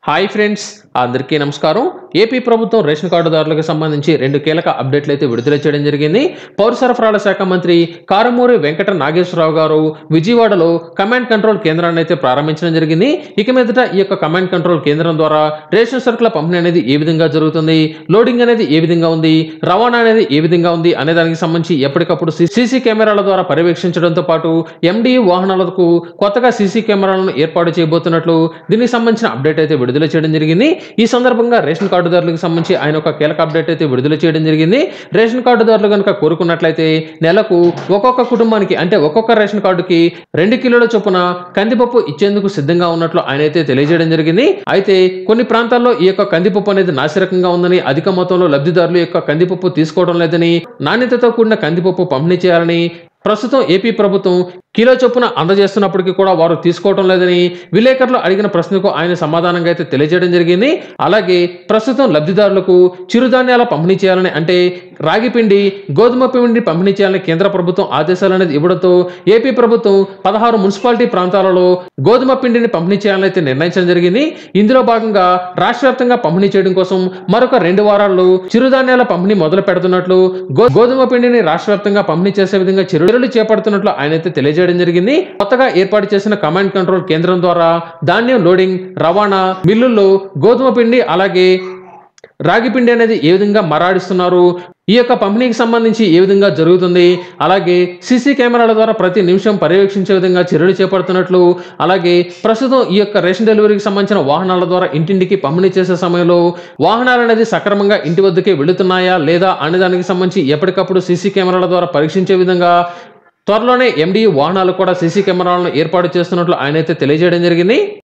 hi friends అందరికీ నమస్కారం AP ప్రభుత్వం రేషన్ కార్డుదారులకు సంబంధించి రెండు కీలక అప్డేట్లు అయితే విడుదల చేయడం జరిగింది పౌర సరఫరాల శాఖ మంత్రి కారమూరి వెంకట నాగేశ్వరరావు గారు విజయవాడలో కమాండ్ కంట్రోల్ కేంద్రాన్ని అయితే ప్రారంభించడం జరిగింది ఇక మీదట ఈ యొక్క కమాండ్ కంట్రోల్ కేంద్రం ద్వారా రేషన్ సరుకుల పంపిణీ అనేది ఏ విధంగా జరుగుతుంది లోడింగ్ అనేది ఏ విధంగా ఉంది రవాణా అనేది ఏ విధంగా ఉంది అనే దానికి సంబంధించి ఎప్పటికప్పుడు సీసీ కెమెరాల ద్వారా పర్యవేక్షించడంతో పాటు ఎండి వాహనాలకు కొత్తగా సీసీ కెమెరాలను ఏర్పాటు చేయబోతున్నట్లు దీనికి సంబంధించిన అప్డేట్ అయితే విడుదల చేయడం జరిగింది ఈ సందర్భంగా రేషన్ కార్డుదారులకు సంబంధించి ఆయన ఒక కీలక అప్డేట్ అయితే విడుదల చేయడం జరిగింది రేషన్ కార్డుదారులు కనుక కోరుకున్నట్లయితే నెలకు ఒక్కొక్క కుటుంబానికి అంటే ఒక్కొక్క రేషన్ కార్డుకి రెండు కిలోల చొప్పున కందిపప్పు ఇచ్చేందుకు సిద్ధంగా ఉన్నట్లు ఆయన అయితే తెలియజేయడం జరిగింది అయితే కొన్ని ప్రాంతాల్లో ఈ యొక్క కందిపప్పు అనేది నాసిరకంగా ఉందని అధిక మొత్తంలో లబ్ధిదారులు యొక్క కందిపప్పు తీసుకోవడం లేదని నాణ్యతతో కూడిన కందిపప్పు పంపిణీ చేయాలని ప్రస్తుతం ఏపీ ప్రభుత్వం కిలో చొప్పున అందజేస్తున్నప్పటికీ కూడా వారు తీసుకోవడం లేదని విలేకరులు అడిగిన ప్రశ్నకు ఆయన సమాధానంగా అయితే తెలియజేయడం జరిగింది అలాగే ప్రస్తుతం లబ్ధిదారులకు చిరుధాన్యాల పంపిణీ చేయాలని అంటే రాగి పిండి గోధుమ పిండి పంపిణీ చేయాలని కేంద్ర ప్రభుత్వం ఆదేశాలు అనేది ఇవ్వడంతో ఏపీ ప్రభుత్వం పదహారు మున్సిపాలిటీ ప్రాంతాలలో గోధుమ పిండిని పంపిణీ చేయాలని అయితే నిర్ణయించడం జరిగింది ఇందులో భాగంగా రాష్ట్ర వ్యాప్తంగా పంపిణీ చేయడం కోసం మరొక రెండు వారాల్లో చిరుధాన్యాల పంపిణీ మొదలు పెడుతున్నట్లు గో- గోధుమ పిండిని రాష్ట్ర వ్యాప్తంగా పంపిణీ చేసే విధంగా చర్యలు చేపడుతున్నట్లు ఆయన అయితే తెలియజేయడం జరిగింది కొత్తగా ఏర్పాటు చేసిన కమాండ్ కంట్రోల్ కేంద్రం ద్వారా ధాన్యం లోడింగ్ రవాణా మిల్లుల్లో గోధుమ పిండి అలాగే రాగి పిండి అనేది ఏ విధంగా మరాడిస్తున్నారు ఈ యొక్క పంపిణీకి సంబంధించి ఏ విధంగా జరుగుతుంది అలాగే సీసీ కెమెరాల ద్వారా ప్రతి నిమిషం పర్యవేక్షించే విధంగా చర్యలు చేపడుతున్నట్లు అలాగే ప్రస్తుతం ఈ యొక్క రేషన్ డెలివరీకి సంబంధించిన వాహనాల ద్వారా ఇంటింటికి పంపిణీ చేసే సమయంలో వాహనాలు అనేది సక్రమంగా ఇంటి వద్దకే వెళుతున్నాయా లేదా అనే దానికి సంబంధించి ఎప్పటికప్పుడు సీసీ కెమెరాల ద్వారా పరీక్షించే విధంగా త్వరలోనే ఎండి వాహనాలు కూడా సీసీ కెమెరాలను ఏర్పాటు చేస్తున్నట్లు ఆయన అయితే తెలియజేయడం జరిగింది